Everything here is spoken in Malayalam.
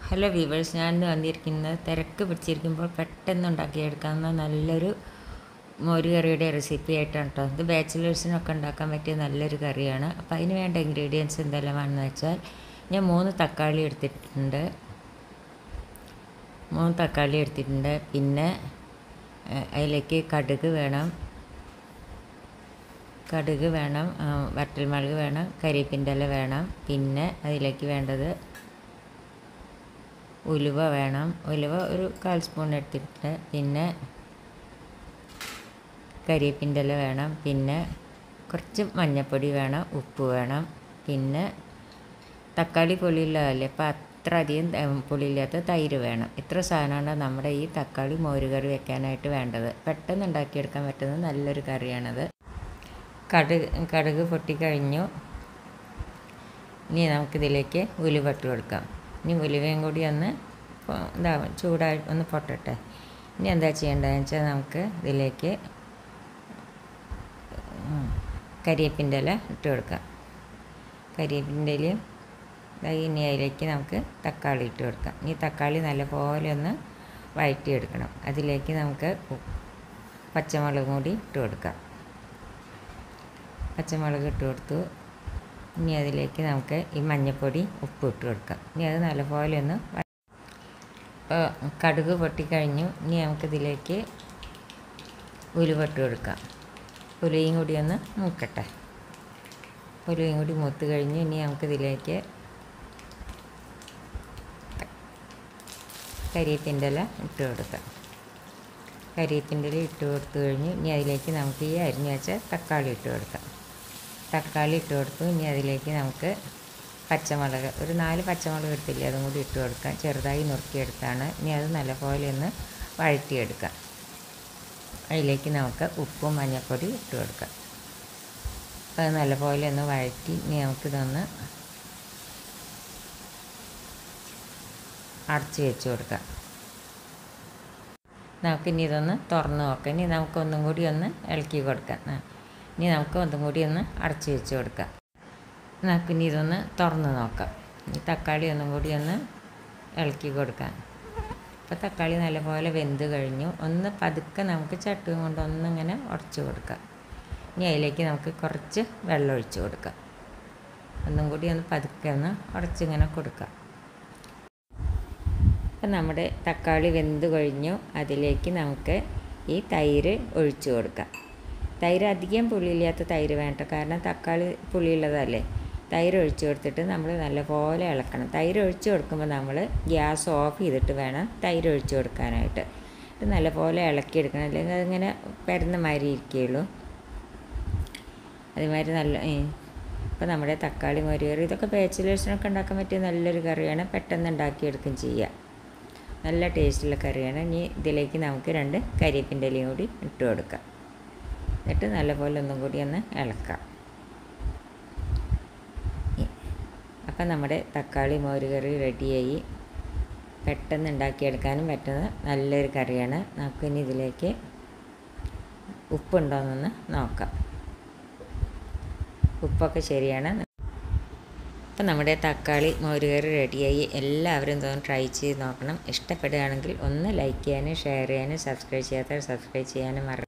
ഹലോ വീവേഴ്സ് ഞാൻ ഇന്ന് വന്നിരിക്കുന്നത് തിരക്ക് പിടിച്ചിരിക്കുമ്പോൾ പെട്ടെന്ന് ഉണ്ടാക്കിയെടുക്കാവുന്ന നല്ലൊരു മോര് കറിയുടെ റെസിപ്പി ആയിട്ടാണ് കേട്ടോ ഇത് ബാച്ചിലേഴ്സിനൊക്കെ ഉണ്ടാക്കാൻ പറ്റിയ നല്ലൊരു കറിയാണ് അപ്പോൾ അതിന് വേണ്ട ഇൻഗ്രീഡിയൻസ് എന്തെല്ലാമാണെന്ന് വെച്ചാൽ ഞാൻ മൂന്ന് തക്കാളി എടുത്തിട്ടുണ്ട് മൂന്ന് തക്കാളി എടുത്തിട്ടുണ്ട് പിന്നെ ഏഹ്, അതിലേക്ക് കടുക് വേണം കടുക് വേണം ആ, വറ്റൽമുളക് വേണം കരിവേപ്പിൻ്റെ ഇല വേണം പിന്നെ അതിലേക്ക് വേണ്ടത് ഉലുവ വേണം ഉലുവ ഒരു കാൽ സ്പൂൺ എടുത്തിട്ട് പിന്നെ കരിവേപ്പിൻ്റെ ഇല വേണം പിന്നെ കുറച്ച് മഞ്ഞൾപ്പൊടി വേണം ഉപ്പ് വേണം പിന്നെ തക്കാളി പുളിയുള്ളതല്ലേ അപ്പോൾ അത്ര അധികം ത- പുളിയില്ലാത്ത തൈര് വേണം ഇത്ര സാധനമാണ് നമ്മുടെ ഈ തക്കാളി മോര് കറി വെക്കാനായിട്ട് വേണ്ടത് പെട്ടെന്ന് ഉണ്ടാക്കിയെടുക്കാൻ പറ്റുന്ന നല്ലൊരു കറിയാണത് കടുക് കടുക് പൊട്ടിക്കഴിഞ്ഞു ഇനി നമുക്കിതിലേക്ക് ഉലുവ ഇട്ട് കൊടുക്കാം ഇനി ഉലുവയും കൂടി ഒന്ന് പൊ- ഇതാ ചൂടായി ഒന്ന് പൊട്ടട്ടെ ഇനി എന്താ ചെയ്യേണ്ടതെന്ന് വെച്ചാൽ നമുക്ക് ഇതിലേക്ക് ഉം, കരിവേപ്പിൻ്റെ ഇല ഇട്ട് കൊടുക്കാം കരിവേപ്പിൻ്റെ ഇലയും ദാ ഇനി അതിലേക്ക് നമുക്ക് തക്കാളി ഇട്ട് കൊടുക്കാം ഈ തക്കാളി നല്ലപോലെ ഒന്ന് വഴറ്റിയെടുക്കണം അതിലേക്ക് നമുക്ക് ഉ- പച്ചമുളകും കൂടി ഇട്ട് കൊടുക്കാം പച്ചമുളക് ഇട്ട് കൊടുത്തു ഇനി അതിലേക്ക് നമുക്ക് ഈ മഞ്ഞൾപ്പൊടി ഉപ്പ് ഇട്ട് കൊടുക്കാം ഇനി അത് നല്ലപോലെ ഒന്ന് വ- ഇപ്പോൾ കടുക് പൊട്ടിക്കഴിഞ്ഞു ഇനി നമുക്കിതിലേക്ക് ഉലുവ ഇട്ട് കൊടുക്കാം ഉലുവയും കൂടി ഒന്ന് മൂക്കട്ടെ ഉലുവയും കൂടി മൂത്ത് കഴിഞ്ഞു ഇനി നമുക്കിതിലേക്ക് കരിവേപ്പിൻ്റെ ഇല ഇട്ട് കൊടുക്കാം കരിവേപ്പിൻ്റെ ഇല ഇട്ട് കൊടുത്തു കഴിഞ്ഞു ഇനി അതിലേക്ക് നമുക്ക് ഈ അരിഞ്ഞു വെച്ച തക്കാളി ഇട്ട് കൊടുക്കാം തക്കാളി ഇട്ട് കൊടുത്തു ഇനി അതിലേക്ക് നമുക്ക് പച്ചമുളക് ഒരു നാല് പച്ചമുളക് എടുത്തില്ലേ അതും കൂടി ഇട്ട് കൊടുക്കാം ചെറുതായി നുറുക്കിയെടുത്താണ് ഇനി അത് നല്ലപോലെ ഒന്ന് വഴറ്റിയെടുക്കാം അതിലേക്ക് നമുക്ക് ഉപ്പും മഞ്ഞൾപ്പൊടി ഇട്ട് കൊടുക്കാം അപ്പോൾ അത് നല്ലപോലെ ഒന്ന് വഴറ്റി ഇനി നമുക്കിതൊന്ന് അടച്ച് വെച്ച് കൊടുക്കാം നമുക്കിനി ഇതൊന്ന് തുറന്ന് നോക്കാം ഇനി നമുക്കൊന്നും കൂടി ഒന്ന് ഇളക്കി കൊടുക്കാം ആ. ഇനി നമുക്ക് ഒന്നും കൂടി ഒന്ന് അടച്ച് വെച്ച് കൊടുക്കാം നമുക്കിനി ഇതൊന്ന് തുറന്ന് നോക്കാം ഈ തക്കാളി ഒന്നും കൂടി ഒന്ന് ഇളക്കി കൊടുക്കാം അപ്പോൾ തക്കാളി നല്ലപോലെ വെന്ത് കഴിഞ്ഞു ഒന്ന് പതുക്കെ നമുക്ക് ചട്ടുകം കൊണ്ട് ഒന്നിങ്ങനെ ഉടച്ച് കൊടുക്കാം ഇനി അതിലേക്ക് നമുക്ക് കുറച്ച് വെള്ളം ഒഴിച്ച് കൊടുക്കാം ഒന്നും കൂടി ഒന്ന് പതുക്കെ ഒന്ന് ഉടച്ചിങ്ങനെ കൊടുക്കാം അപ്പം നമ്മുടെ തക്കാളി വെന്ത് കഴിഞ്ഞു അതിലേക്ക് നമുക്ക് ഈ തൈര് ഒഴിച്ചു കൊടുക്കാം തൈര് അധികം പുളിയില്ലാത്ത തൈര് വേണ്ട കാരണം തക്കാളി പുളിയുള്ളതല്ലേ തൈര് ഒഴിച്ചു കൊടുത്തിട്ട് നമ്മൾ നല്ലപോലെ ഇളക്കണം തൈര് ഒഴിച്ചു കൊടുക്കുമ്പോൾ നമ്മൾ ഗ്യാസ് ഓഫ് ചെയ്തിട്ട് വേണം തൈര് ഒഴിച്ചു കൊടുക്കാനായിട്ട് ഇത് നല്ലപോലെ ഇളക്കിയെടുക്കണം അല്ലെങ്കിൽ അതിങ്ങനെ പരന്ന മാതിരി ഇരിക്കുകയുള്ളൂ അതുമാതിരി നല്ല ഇപ്പോൾ നമ്മുടെ തക്കാളി മോര് കറി ഇതൊക്കെ ബാച്ചിലേഴ്സിനൊക്കെ ഉണ്ടാക്കാൻ പറ്റിയ നല്ലൊരു കറിയാണ് പെട്ടെന്ന് ഉണ്ടാക്കിയെടുക്കും ചെയ്യുക നല്ല ടേസ്റ്റുള്ള കറിയാണ് ഇനി ഇതിലേക്ക് നമുക്ക് രണ്ട് കരിവേപ്പിൻ്റെ ഇലയും കൂടി ഇട്ട് കൊടുക്കാം എന്നിട്ട് നല്ലപോലെ ഒന്നും കൂടി ഒന്ന് ഇളക്കാം ഇ- അപ്പം നമ്മുടെ തക്കാളി മോര് കറി റെഡിയായി പെട്ടെന്ന് ഉണ്ടാക്കിയെടുക്കാനും പറ്റുന്ന നല്ലൊരു കറിയാണ് നമുക്കിനി ഇതിലേക്ക് ഉപ്പുണ്ടോയെന്നൊന്ന് നോക്കാം ഉപ്പൊക്കെ ശരിയാണ് അപ്പം നമ്മുടെ തക്കാളി മോരുകറി റെഡിയായി എല്ലാവരും ഇതൊന്ന് ട്രൈ ചെയ്ത് നോക്കണം ഇഷ്ടപ്പെടുകയാണെങ്കിൽ ഒന്ന് ലൈക്ക് ചെയ്യാനും ഷെയർ ചെയ്യാനും സബ്സ്ക്രൈബ് ചെയ്യാത്തവർ സബ്സ്ക്രൈബ് ചെയ്യാനും മറ